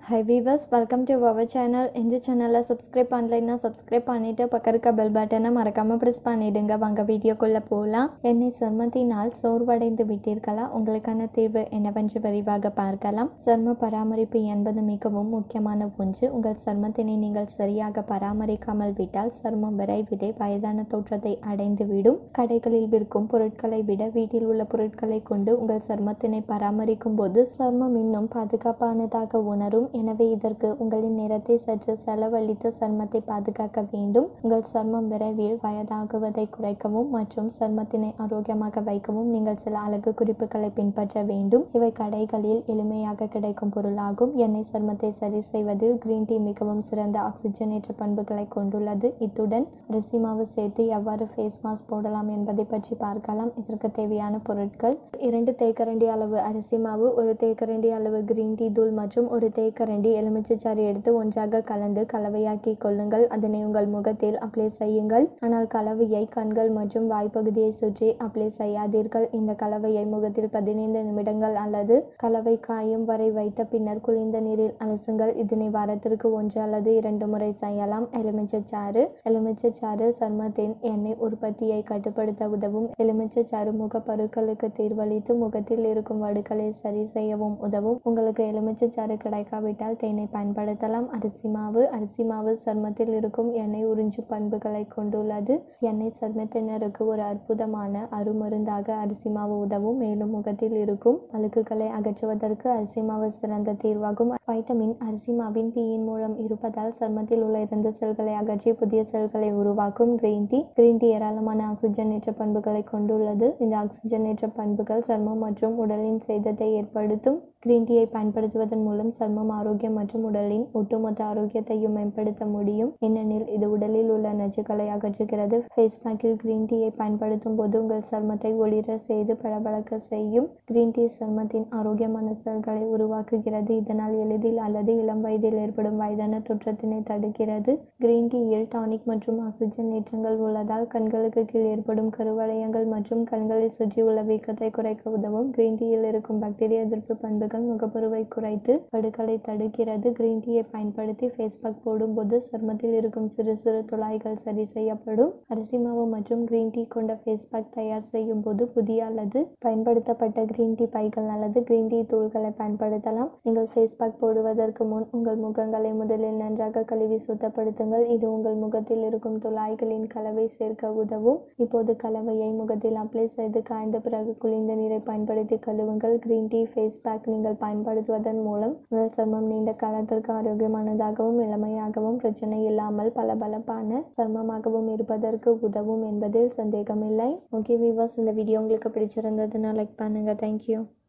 high viewers welcome to our channel இந்த சேனலில் subscribe பண்ணலைன்னா சப்ஸ்கிரைப் பண்ணிவிட்டு பக்கம் இருக்க பெல் பட்டனை மறக்காமல் ப்ரெஸ் பண்ணிவிடுங்க வாங்க வீடியோக்குள்ளே போகலாம் என்னை சர்மத்தினால் சோர்வடைந்து விட்டீர்களா உங்களுக்கான தீர்வு என்னவென்று விரிவாக பார்க்கலாம் சர்ம பராமரிப்பு என்பது மிகவும் முக்கியமான ஒன்று உங்கள் சர்மத்தினை நீங்கள் சரியாக பராமரிக்காமல் விட்டால் சர்மம் விரைவிலே வயதான தோற்றத்தை அடைந்துவிடும் கடைகளில் விற்கும் பொருட்களை விட வீட்டில் உள்ள பொருட்களை கொண்டு உங்கள் சர்மத்தினை பராமரிக்கும் போது சர்மம் இன்னும் பாதுகாப்பானதாக உணரும் எனவே இதற்கு உங்களின் நேரத்தை சற்று செலவழித்து சர்மத்தை பாதுகாக்க வேண்டும் உங்கள் சர்மம் விரைவில் வயதாகுவதை குறைக்கவும் மற்றும் சர்மத்தினை ஆரோக்கியமாக வைக்கவும் நீங்கள் சில அழகு குறிப்புகளை பின்பற்ற வேண்டும் இவை கடைகளில் எளிமையாக கிடைக்கும் பொருளாகும் எண்ணெய் சர்மத்தை சரி செய்வதில் கிரீன் டீ மிகவும் சிறந்த ஆக்சிஜனேற்ற பண்புகளை கொண்டுள்ளது இத்துடன் அரிசி மாவு சேர்த்து எவ்வாறு ஃபேஸ் மாஸ்க் போடலாம் என்பதை பற்றி பார்க்கலாம் இதற்கு தேவையான பொருட்கள் இரண்டு தேக்கரண்டி அளவு அரிசி மாவு ஒரு தேக்கரண்டி அளவு கிரீன் டீ தூள் மற்றும் ஒரு தேக்கரண்டி எலுமிச்சைச்சாறு எடுத்து ஒன்றாக கலந்து கலவையாக்கி கொள்ளுங்கள் அதனை உங்கள் முகத்தில் அப்ளை செய்யுங்கள் ஆனால் கலவையை கண்கள் மற்றும் வாய்ப்பகுதியை சுற்றி அப்ளை செய்யாதீர்கள் இந்த கலவையை முகத்தில் பதினைந்து நிமிடங்கள் அல்லது கலவை காயும் வரை வைத்த பின்னர் குளிர்ந்த நீரில் அலசுங்கள் இதனை வாரத்திற்கு ஒன்று அல்லது இரண்டு முறை செய்யலாம் எலுமிச்சைச்சாறு எலுமிச்சைச்சாறு சர்மத்தின் எண்ணெய் உற்பத்தியை கட்டுப்படுத்த உதவும் எலுமிச்சைச்சாறு முகப்பருக்களுக்கு தீர்வளித்து முகத்தில் இருக்கும் வடுக்களை சரி செய்யவும் உதவும் உங்களுக்கு எலுமிச்சைச்சாறு கிடைக்காவிட்டால் தேனை பயன்படுத்தலாம் அரிசி மாவு அரிசி மாவு சர்மத்தில் இருக்கும் எண்ணெய் உறிஞ்சு பண்புகளை கொண்டுள்ளது எண்ணெய் சர்மத்தினருக்கு ஒரு அற்புதமான அருமருந்தாக அரிசி மாவு உதவும் மேலும் முகத்தில் இருக்கும் அழுக்குகளை அகற்றுவதற்கு அரிசி மாவு சிறந்த தீர்வாகும் வைட்டமின் அரிசி மாவின் பீயின் மூலம் இருப்பதால் சர்மத்தில் உள்ள இறந்த செல்களை அகற்றி புதிய செல்களை உருவாக்கும் கிரீன் டீ கிரீன் டீ ஏராளமான ஆக்சிஜனேற்ற பண்புகளை கொண்டுள்ளது இந்த ஆக்சிஜனேற்ற பண்புகள் சர்மம் மற்றும் உடலின் சேதத்தை ஏற்படுத்தும் கிரீன் டீயை பயன்படுத்துவதன் மூலம் சர்மம் ஆரோக்கியம் மற்றும் உடலின் ஒட்டுமொத்த ஆரோக்கியத்தையும் மேம்படுத்த முடியும் ஏனெனில் இது உடலில் உள்ள நச்சுக்களை அகற்றுகிறது ஃபேஸ் பேக்கில் கிரீன் டீயை பயன்படுத்தும் போது உங்கள் சர்மத்தை ஒளிர செய்து பளபளக்க செய்யும் கிரீன் டீ சர்மத்தின் ஆரோக்கியமான செல்களை உருவாக்குகிறது இதனால் எளிதில் அல்லது இளம் வயதில் ஏற்படும் வயதான தோற்றத்தினை தடுக்கிறது கிரீன் டீயில் டானிக் மற்றும் ஆக்சிஜன் ஏற்றங்கள் உள்ளதால் கண்களுக்கு கீழ் ஏற்படும் கருவளையங்கள் மற்றும் கண்களை சுற்றி உள்ள வீக்கத்தை குறைக்க உதவும் கிரீன் டீயில் இருக்கும் பாக்டீரியா எதிர்ப்பு பண்புகள் முகப்பருவை குறைத்து வடுக்களை தடுக்கிறது கிரீன் டீயை பயன்படுத்தி ஃபேஸ் பேக் போடும்போது சருமத்தில் இருக்கும் சிறு சிறு துளாய்கள் சரி செய்யப்படும் அரிசி மாவு மற்றும் கிரீன் டீ கொண்ட ஃபேஸ் பேக் தயார் செய்யும் போது புதிய அல்லது பயன்படுத்தப்பட்ட கிரீன் டீ பைகள் அல்லது கிரீன் டீ தூள்களை பயன்படுத்தலாம் நீங்கள் ஃபேஸ் பேக் போடுவதற்கு முன் உங்கள் முகங்களை முதலில் நன்றாக கழுவி சுத்தப்படுத்துங்கள் இது உங்கள் முகத்தில் இருக்கும் துளாய்களின் கலவை சேர்க்க உதவும் இப்போது கலவையை முகத்தில் அப்ளை செய்து காய்ந்த பிறகு குளிர்ந்த நீரை பயன்படுத்தி கழுவுங்கள் கிரீன் டீ ஃபேஸ் பேக் நீங்கள் பயன்படுத்துவதன் மூலம் உங்கள் சர்மம் நீண்ட காலத்திற்கு ஆரோக்கியமானதாகவும் இளமையாகவும் பிரச்சனை இல்லாமல் பளபளப்பான சர்மமாகவும் இருப்பதற்கு உதவும் என்பதில் சந்தேகமில்லை ஓகே விவாஸ் இந்த வீடியோ உங்களுக்கு பிடிச்சிருந்ததுன்னா லைக் பண்ணுங்கள் தேங்க்யூ